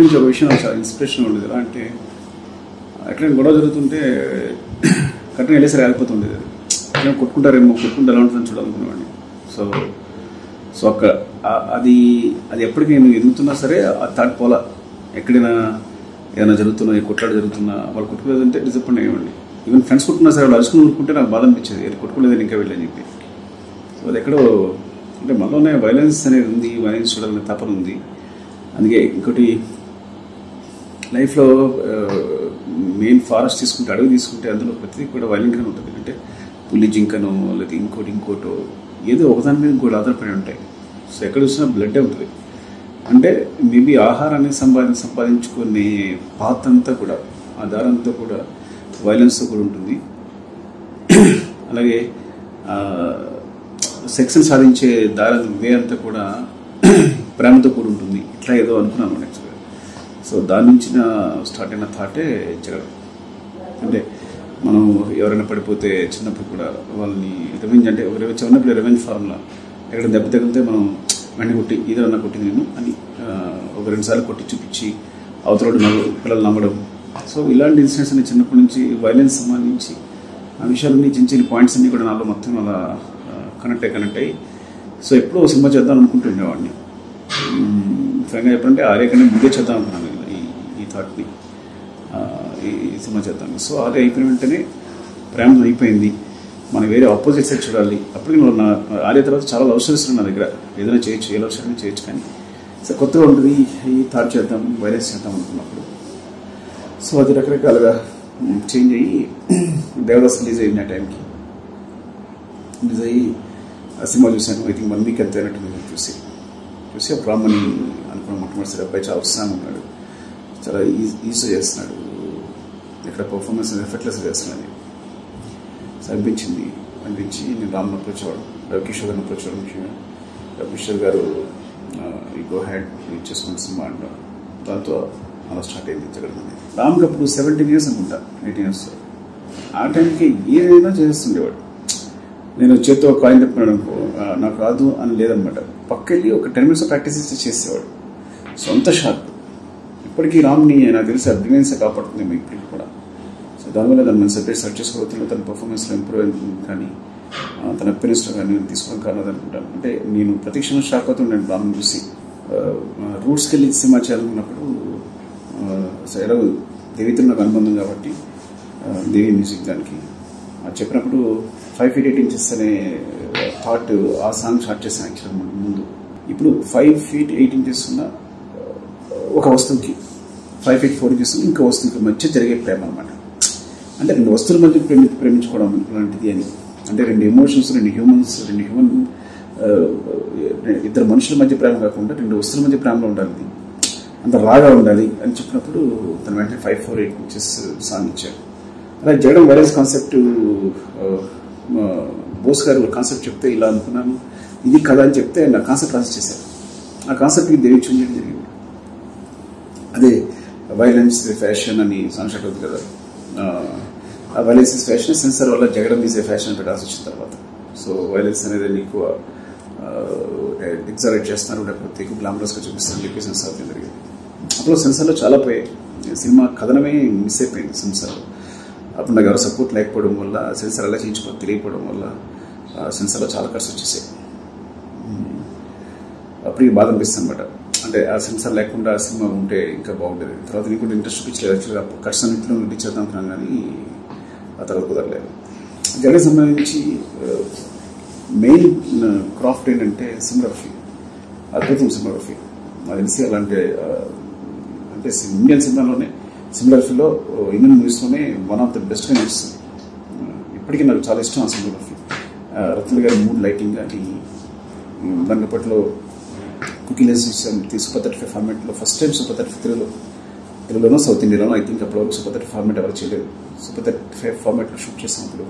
గురించి ఒక విషయం నాకు చాలా ఇన్స్పిరేషన్ ఉండేది ఎలా అంటే ఎక్కడైనా గొడవ జరుగుతుంటే కట్టిన వెళ్ళేసరి ఆగిపోతుండేది అది ఎక్కడైనా కొట్టుకుంటారేమో కొట్టుకుంటే ఎలా ఉంటుందని చూడాలనుకునేవాడిని సో సో అక్కడ ఆ- అది అది ఎప్పటికీ నేను ఎదుగుతున్నా సరే ఆ థాట్ పోలా ఎక్కడైనా ఏదైనా జరుగుతున్నా ఏ కొట్లాట జరుగుతున్నా వాళ్ళు కొట్టుకోలేదంటే డిసప్పాయింట్ అయ్యేవాడిని ఈవెన్ ఫ్రెండ్స్ కొట్టుకున్నా సరే వాళ్ళు అరుచుకుని ఊరుకుంటే నాకు బాధ అనిపించేది "ఏది కొట్టుకోలేదని ఇంకా వెళ్ళని చెప్పి సో అది ఎక్కడో అంటే మనలోనే వైలెన్స్ అనేది ఉంది వైలెన్స్ చూడాలనే తపన ఉంది అందుకే ఇంకోటి లైఫ్లో మెయిన్ ఫారెస్ట్ తీసుకుంటే అడవి తీసుకుంటే అందులో ప్రతిదీ కూడా వైలెంట్గానే ఉంటుంది అంటే పులి జింకనో లేదా ఇంకోటి ఇంకోటో ఏదో ఒకదాని మీద ఇంకోటి ఆధారపడి ఉంటాయి సో ఎక్కడ చూసినా బ్లడ్డే ఉంటుంది అంటే మేబీ ఆహారాన్ని సంపాది సంపాదించుకునే పాత అంతా కూడా ఆ దారంతా కూడా వైలెన్స్తో కూడా ఉంటుంది అలాగే సెక్స్ని సాధించే దారి వే అంతా కూడా ప్రేమతో కూడి ఉంటుంది ఇట్లా ఏదో అనుకున్నాను యాక్చువల్గా సో దాని నుంచి నా స్టార్ట్ అయిన థాటే జగడం అంటే మనం ఎవరైనా పడిపోతే చిన్నప్పుడు కూడా వాళ్ళని రివెంజ్ అంటే ఒక రివెంజ్ చిన్నప్పుడు రివెంజ్ ఫార్ములా ఎక్కడ దెబ్బ తగిలితే మనం వెంటనే కొట్టి ఇదన్నా కొట్టింది నేను అని ఆ, ఒక రెండు సార్లు కొట్టి చూపించి అవతల నవ్వు పిల్లలు నమ్మడం సో ఇలాంటి ఇన్సిడెంట్స్ అన్ని చిన్నప్పటి నుంచి వైలెన్స్ సంబంధించి ఆ విషయాలన్నీ చిన్న చిన్న పాయింట్స్ అన్ని కూడా నాలో మొత్తం అలా కనెక్ట్ అయ్యి కనెక్ట్ అయ్యి సో ఎప్పుడో ఒక సినిమా చేద్దాం అనుకుంటూ ఉండేవాడిని ఫ్రెండ్గా చెప్పాలంటే ఆర్య కన్నా ముందే చేద్దాం అనుకున్నాను నేను ఈ ఈ థాట్ని ఆ, ఈ ఈ సినిమా చేద్దాం సో ఆర్య అయిపోయిన వెంటనే ప్రేమ అయిపోయింది మనం వేరే ఆపోజిట్ సైడ్ చూడాలి అప్పటికి నేను నా ఆర్య తర్వాత చాలా లవ్ స్టోరీస్ ఉన్నాయి నా దగ్గర ఏదైనా చేయొచ్చు ఏ లవ్ స్టోరీ చేయొచ్చు కానీ సో కొత్తగా ఉంటుంది ఈ థాట్ చేద్దాం వైరస్ చేద్దాం అనుకున్నప్పుడు సో అది రకరకాలుగా చేంజ్ అయ్యి దేవదాస్ రిలీజ్ అయిన టైంకి రిలీజ్ అయ్యి ఆ సినిమా చూశాను ఐ థింక్ వన్ వీక్ ఎంత అయినట్టు నేను చూసి చూసి ఆ బ్రాహ్మణి అనుకున్న మొట్టమొదటిసారి అబ్బాయి చాలా ఉత్సాహంగా ఉన్నాడు చాలా ఈజీ ఈజీ చేస్తున్నాడు ఇక్కడ పర్ఫార్మెన్స్ ఎఫెక్ట్లెస్ చేస్తున్నాడు సో అనిపించింది అనిపించి నేను రామ్ని అప్రోచ్ అవ్వడం రవికిషోర్ గారిని అప్రోచ్ అవ్వడం ముఖ్యంగా రవికిషోర్ గారు ఈ గో హ్యాడ్ చేసుకున్న సినిమా అంటారు దాంతో అలా స్టార్ట్ అయింది జగన్ అనేది రామ్కి అప్పుడు సెవెంటీన్ ఇయర్స్ అనుకుంటా ఎయిటీన్ ఇయర్స్ ఆ టైంకి ఏదైనా చేస్తుండేవాడు నేను చేత్తో కాయిన్ తిప్పినాడు అనుకో ఆ, నాకు రాదు అని లేదనమాట పక్కెళ్ళి ఒక టెన్ మినిట్స్ ప్రాక్టీస్ చేసి చేసేవాడు సొంత షార్ప్ ఇప్పటికీ రామ్ని నాకు తెలిసి ఆ బ్రిలియన్స్ కాపాడుతుంది ఇప్పటికి కూడా సో దానివల్ల దాన్ని మనం సెపరేట్ సెర్చ్ చేసుకోవచ్చు తన పర్ఫార్మెన్స్లో ఇంప్రూవ్ అయింది కానీ ఆ, తన అపీరెన్స్లో కానీ నేను తీసుకోవడం కారణం అనుకుంటాను అంటే నేను ప్రతి క్షణం షాక్ అవుతుండే రామ్ని చూసి రూట్స్కి వెళ్ళి సినిమా చేయాలనుకున్నప్పుడు సో ఎలా దేవితో నాకు అనుబంధం కాబట్టి ఆ, దేవి మ్యూజిక్ దానికి అది చెప్పినప్పుడు ఫైవ్ ఫీట్ ఎయిట్ ఇంచెస్ అనే థాట్ ఆ సాంగ్ స్టార్ట్ చేశాను యాక్చువల్ ముందు ఇప్పుడు ఫైవ్ ఫీట్ ఎయిట్ ఇంచెస్ ఉన్న ఆ, ఒక వస్తువుకి ఫైవ్ ఫీట్ ఫోర్ ఇంచెస్ ఇంకో వస్తువుకి మధ్య జరిగే ప్రేమ అనమాట అంటే రెండు వస్తువుల మధ్య ప్రేమి ప్రేమించుకోవడం లాంటిది అని అంటే రెండు ఎమోషన్స్ రెండు హ్యూమన్స్ రెండు హ్యూమన్ ఇద్దరు మనుషుల మధ్య ప్రేమ కాకుండా రెండు వస్తువుల మధ్య ప్రేమలో ఉండాలి ఇది. అంత రాగా ఉండాలి అని చెప్పినప్పుడు తన వెంటనే five four eight inches song ఇచ్చారు అలా జగడం వైరస్ కాన్సెప్ట్ బోస్ గారు కాన్సెప్ట్ చెప్తే ఇలా అనుకున్నాను ఇది కథ అని చెప్తే నా కాన్సెప్ట్ రాసి చేశారు ఆ కాన్సెప్ట్కి దేవి చూంజడం జరిగింది అదే వైలెన్స్ ఫ్యాషన్ అని సాంగ్ ఉంది కదా ఆ వైలెన్స్ ఇస్ ఫ్యాషన్ సెన్సర్ వల్ల జగడం ఈజ్ ఏ ఫ్యాషన్ పెట్టాల్సి వచ్చిన తర్వాత సో వైలెన్స్ అనేది ఎక్కువ ఎగ్జారేట్ చేస్తున్నారు లేకపోతే ఎక్కువ గ్లామరస్గా చూపిస్తారు అని చెప్పి సెన్సార్ అవ్వడం జరిగింది అప్పుడు సెన్సార్లో చాలా పోయాయి సినిమా కథనమే మిస్ అయిపోయింది సెన్సార్ అప్పుడు నాకు ఎవరు సపోర్ట్ లేకపోవడం వల్ల సెన్సార్ ఎలా చేయించుకో తెలియకపోవడం వల్ల సెన్సార్లో చాలా ఖర్చు వచ్చేసాయి అప్పుడు బాధ అనిపిస్తుంది అనమాట అంటే ఆ సెన్సార్ లేకుండా ఆ సినిమా ఉంటే ఇంకా బాగుండేది తర్వాత నీకు కూడా ఇంట్రెస్ట్ చూపించలేదు యాక్చువల్గా ఖర్చు అన్నింటిలో రెడీ చేద్దాం అనుకున్నాను కానీ ఆ తర్వాత కుదరలేదు జగన్ సంబంధించి మెయిన్ క్రాఫ్ట్ ఏంటంటే సినిమాగ్రఫీ అద్భుతం సినిమాగ్రఫీ నాకు తెలిసి అలాంటి ఆ, అంటే ఇండియన్ సినిమాలోనే సినిమాగ్రఫీలో ఇండియన్ మూవీస్లోనే వన్ ఆఫ్ ద బెస్ట్గా నడుస్తుంది ఇప్పటికీ నాకు చాలా ఇష్టం ఆ సినిమాగ్రఫీ రత్న గారి మూడ్ లైటింగ్ కానీ దాని అప్పట్లో కుకీలెస్ సూపర్ థర్టీ ఫైవ్ ఫార్మాట్లో ఫస్ట్ టైం సూపర్ థర్టీ తెలుగులో తెలుగులోనో సౌత్ ఇండియాలోనో ఐ థింక్ అప్పటివరకు సూపర్ థర్టీ ఫార్మాట్ ఎవరు చేయలేదు సూపర్ థర్టీ ఫైవ్ ఫార్మాట్లో షూట్ చేసాం అప్పుడు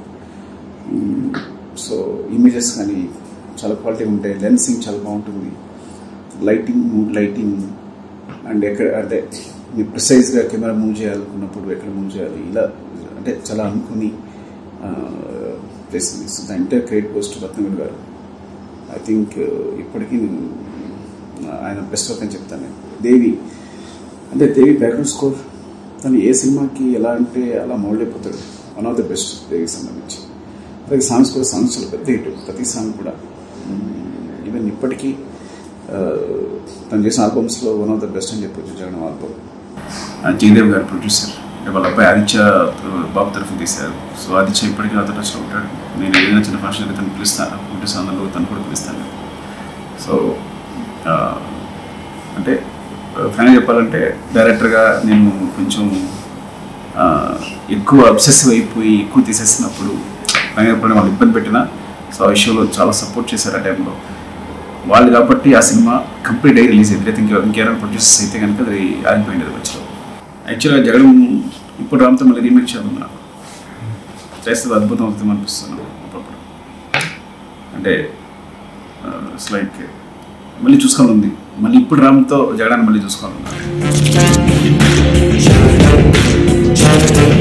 సో ఇమేజెస్ కానీ చాలా క్వాలిటీ ఉంటాయి లెన్సింగ్ చాలా బాగుంటుంది లైటింగ్ మూడ్ లైటింగ్ అండ్ ఎక్కడ అంటే మీరు ప్రిసైజ్గా కెమెరా మూవ్ చేయాలనుకున్నప్పుడు ఎక్కడ మూవ్ చేయాలి ఇలా అంటే చాలా అనుకుని చేసింది so the entire credit post Ratnagiri garu I think ఇప్పటికీ నేను ఆయన బెస్ట్ వర్క్ అని చెప్తాను నేను దేవి అంటే దేవి బ్యాక్గ్రౌండ్ స్కోర్ తను ఏ సినిమాకి ఎలా అంటే అలా మౌల్డ్ అయిపోతాడు వన్ ఆఫ్ ద బెస్ట్ దేవికి సంబంధించి అలాగే సాంగ్స్ కూడా సాంగ్స్ చాలా పెద్ద హిట్ ప్రతి సాంగ్ కూడా ఈవెన్ ఇప్పటికీ ఆ, తను చేసిన ఆల్బమ్స్లో వన్ ఆఫ్ ద బెస్ట్ అని చెప్పొచ్చు జగన్ ఆల్బమ్ జయదేవ్ గారు ప్రొడ్యూసర్ వాళ్ళ అబ్బాయి ఆదిత్య బాబు తరఫు తీశారు సో ఆదిత్య ఇప్పటికీ నాతో టచ్లో ఉంటాడు నేను ఏదైనా చిన్న ఫంక్షన్ అయితే తను పిలుస్తాను పిలిపిస్తాను అందులో తను కూడా పిలుస్తాను సో ఆ, అంటే ఫైనల్ చెప్పాలంటే డైరెక్టర్గా నేను కొంచెం ఆ, ఎక్కువ అబ్సెసివ్ అయిపోయి ఎక్కువ తీసేసినప్పుడు ఫైనల్ చెప్పాలంటే వాళ్ళు ఇబ్బంది పెట్టినా సో ఆ విషయంలో చాలా సపోర్ట్ చేశారు ఆ టైంలో వాళ్ళు కాబట్టి ఆ సినిమా కంప్లీట్ అయ్యి రిలీజ్ అయింది అయితే ఇంకా ఇంకేమైనా ప్రొడ్యూసర్స్ అయితే కనుక అది ఆగిపోయింది అది వచ్చలో యాక్చువల్గా జగన్ ఇప్పుడు రామ్తో మళ్ళీ రీమేక్ చేయాలన్నా చేస్తే అది అద్భుతం అవుతుంది అనిపిస్తున్నాను అప్పుడప్పుడు అంటే ఇట్స్ లైక్ మళ్ళీ చూసుకోవాలి ఉంది మళ్ళీ ఇప్పుడు రామ్తో జగడాన్ని మళ్ళీ చూసుకోవాలి